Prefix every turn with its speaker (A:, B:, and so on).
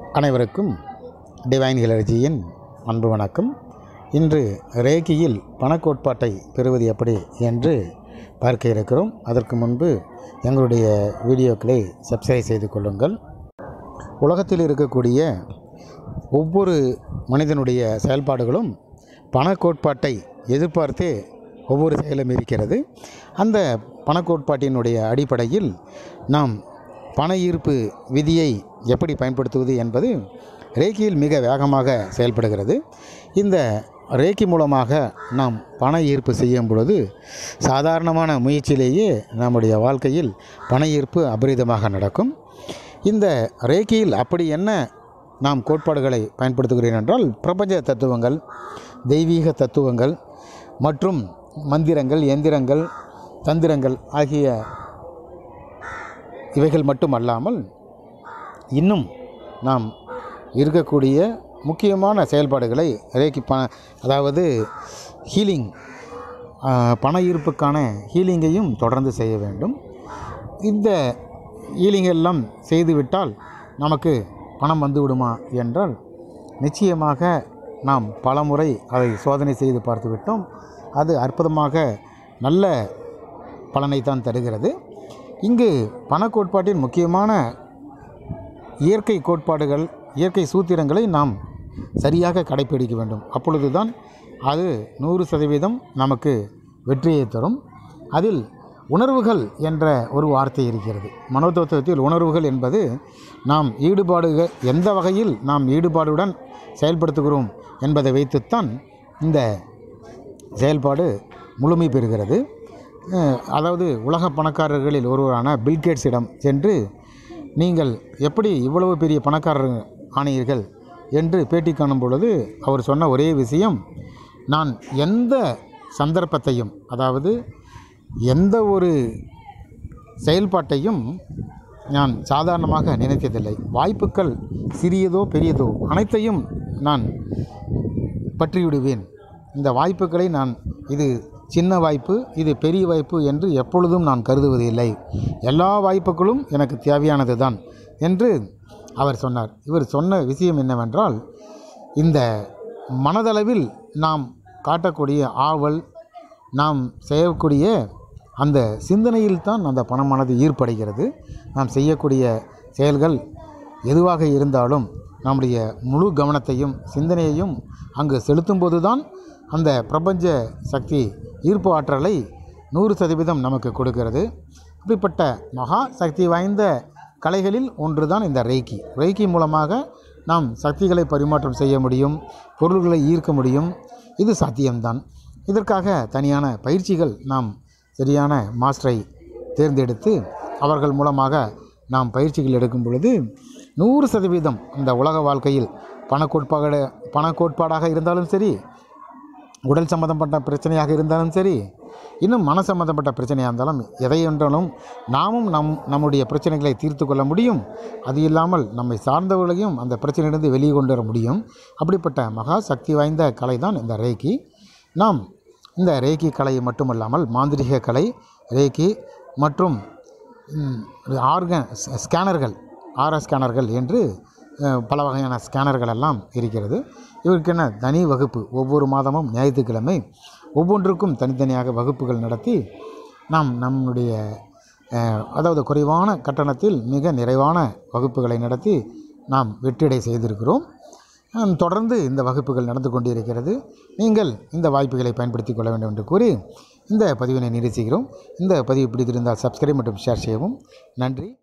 A: அனைவருக்கும் டிவைன் ஹிலர்ஜியின் அன்பு வணக்கம் இன்று ரேக்கியில் பணக்கோட்பாட்டை பெறுவது எப்படி என்று பார்க்க இருக்கிறோம் அதற்கு முன்பு எங்களுடைய வீடியோக்களை சப்ஸ்கிரைப் செய்து கொள்ளுங்கள் உலகத்தில் இருக்கக்கூடிய ஒவ்வொரு மனிதனுடைய செயல்பாடுகளும் பணக்கோட்பாட்டை எதிர்பார்த்தே ஒவ்வொரு செயலும் இருக்கிறது அந்த பணக்கோட்பாட்டினுடைய அடிப்படையில் நாம் பண ஈர்ப்பு விதியை எப்படி பயன்படுத்துவது என்பது ரேக்கியில் மிக வேகமாக செயல்படுகிறது இந்த ரேக்கி மூலமாக நாம் பண ஈர்ப்பு செய்யும் பொழுது சாதாரணமான முயற்சியிலேயே நம்முடைய வாழ்க்கையில் பண ஈர்ப்பு அபரிதமாக நடக்கும் இந்த ரேக்கியில் அப்படி என்ன நாம் கோட்பாடுகளை பயன்படுத்துகிறேன் என்றால் பிரபஞ்ச தத்துவங்கள் தெய்வீக தத்துவங்கள் மற்றும் மந்திரங்கள் எந்திரங்கள் தந்திரங்கள் ஆகிய இவைகள் மட்டும் அல்லாமல் இன்னும் நாம் இருக்கக்கூடிய முக்கியமான செயல்பாடுகளை ரேக்கி பண அதாவது ஹீலிங் பண ஈர்ப்புக்கான ஹீலிங்கையும் தொடர்ந்து செய்ய வேண்டும் இந்த ஹீலிங் எல்லாம் செய்துவிட்டால் நமக்கு பணம் வந்து விடுமா என்றால் நிச்சயமாக நாம் பலமுறை அதை சோதனை செய்து பார்த்து விட்டோம் அது அற்புதமாக நல்ல பலனை தான் தருகிறது இங்கு பண கோட்பாட்டின் முக்கியமான இயற்கை கோட்பாடுகள் இயற்கை சூத்திரங்களை நாம் சரியாக கடைப்பிடிக்க வேண்டும் அப்பொழுதுதான் அது நூறு சதவீதம் நமக்கு வெற்றியை தரும் அதில் உணர்வுகள் என்ற ஒரு வார்த்தை இருக்கிறது மனோதத்துவத்தில் உணர்வுகள் என்பது நாம் ஈடுபாடுகள் எந்த வகையில் நாம் ஈடுபாடுடன் செயல்படுத்துகிறோம் என்பதை வைத்துத்தான் இந்த செயல்பாடு முழுமை பெறுகிறது அஹ், அதாவது உலக பணக்காரர்களில் ஒருவரான பில்கேட்ஸிடம் சென்று நீங்கள் எப்படி இவ்வளவு பெரிய பணக்காரர் ஆனீர்கள் என்று பேட்டி காணும் பொழுது அவர் சொன்ன ஒரே விஷயம் நான் எந்த சந்தர்ப்பத்தையும் அதாவது எந்த ஒரு செயல்பாட்டையும் நான் சாதாரணமாக நினைத்ததில்லை வாய்ப்புகள் சிறியதோ பெரியதோ அனைத்தையும் நான் பற்றிவிடுவேன் இந்த வாய்ப்புகளை நான் இது சின்ன வாய்ப்பு இது பெரிய வாய்ப்பு என்று எப்பொழுதும் நான் கருதுவதில்லை எல்லா வாய்ப்புகளும் எனக்கு தேவையானது தான் என்று அவர் சொன்னார் இவர் சொன்ன விஷயம் என்னவென்றால் இந்த மனதளவில் நாம் காட்டக்கூடிய ஆவல் நாம் செய்யக்கூடிய அந்த சிந்தனையில் தான் அந்த பணமானது ஈர்ப்படைகிறது நாம் செய்யக்கூடிய செயல்கள் எதுவாக இருந்தாலும் நம்முடைய முழு கவனத்தையும் சிந்தனையையும் அங்கு செலுத்தும்போது தான் அந்த பிரபஞ்ச சக்தி ஈர்ப்பு ஆற்றலை நூறு சதவீதம் நமக்கு கொடுக்கிறது அப்படிப்பட்ட மகா சக்தி வாய்ந்த கலைகளில் ஒன்று தான் இந்த ரெய்கி ரெய்கி மூலமாக நாம் சக்திகளை பரிமாற்றம் செய்ய முடியும் பொருள்களை ஈர்க்க முடியும் இது சாத்தியம்தான் இதற்காக தனியான பயிற்சிகள் நாம் சரியான மாஸ்டரை தேர்ந்தெடுத்து அவர்கள் மூலமாக நாம் பயிற்சிகள் எடுக்கும் பொழுது நூறு சதவீதம் இந்த உலக வாழ்க்கையில் பணக்கோட்பாடு பணக்கோட்பாடாக இருந்தாலும் சரி உடல் சம்பந்தப்பட்ட பிரச்சனையாக இருந்தாலும் சரி இன்னும் மன சம்பந்தப்பட்ட பிரச்சனையாக இருந்தாலும் எதை என்றாலும் நாமும் நம் நம்முடைய பிரச்சனைகளை தீர்த்து கொள்ள முடியும் அது இல்லாமல் நம்மை சார்ந்தவர்களையும் அந்த பிரச்சனையிலிருந்து வெளியே கொண்டு வர முடியும் அப்படிப்பட்ட மகா சக்தி வாய்ந்த கலை தான் இந்த ரேக்கி நாம் இந்த ரேக்கி கலையை மட்டுமல்லாமல் மாந்திரிக கலை ரேக்கி மற்றும் ஆர்கன் ஸ்கேனர்கள் ஆர்எஸ் ஸ்கேனர்கள் என்று அஹ், பல வகையான ஸ்கேனர்கள் எல்லாம் இருக்கிறது இவருக்கென தனி வகுப்பு ஒவ்வொரு மாதமும் ஞாயிற்றுக்கிழமை ஒவ்வொன்றுக்கும் தனித்தனியாக வகுப்புகள் நடத்தி நாம் நம்முடைய அஹ், அதாவது குறைவான கட்டணத்தில் மிக நிறைவான வகுப்புகளை நடத்தி நாம் வெற்றிடை செய்திருக்கிறோம் ஹம், தொடர்ந்து இந்த வகுப்புகள் நடந்து கொண்டிருக்கிறது நீங்கள் இந்த வாய்ப்புகளை பயன்படுத்தி கொள்ள வேண்டும் என்று கூறி இந்த பதிவினை நிறுத்துகிறோம் இந்த பதிவு பிடித்திருந்தால் சப்ஸ்கிரைப் மற்றும் ஷேர் செய்யவும் நன்றி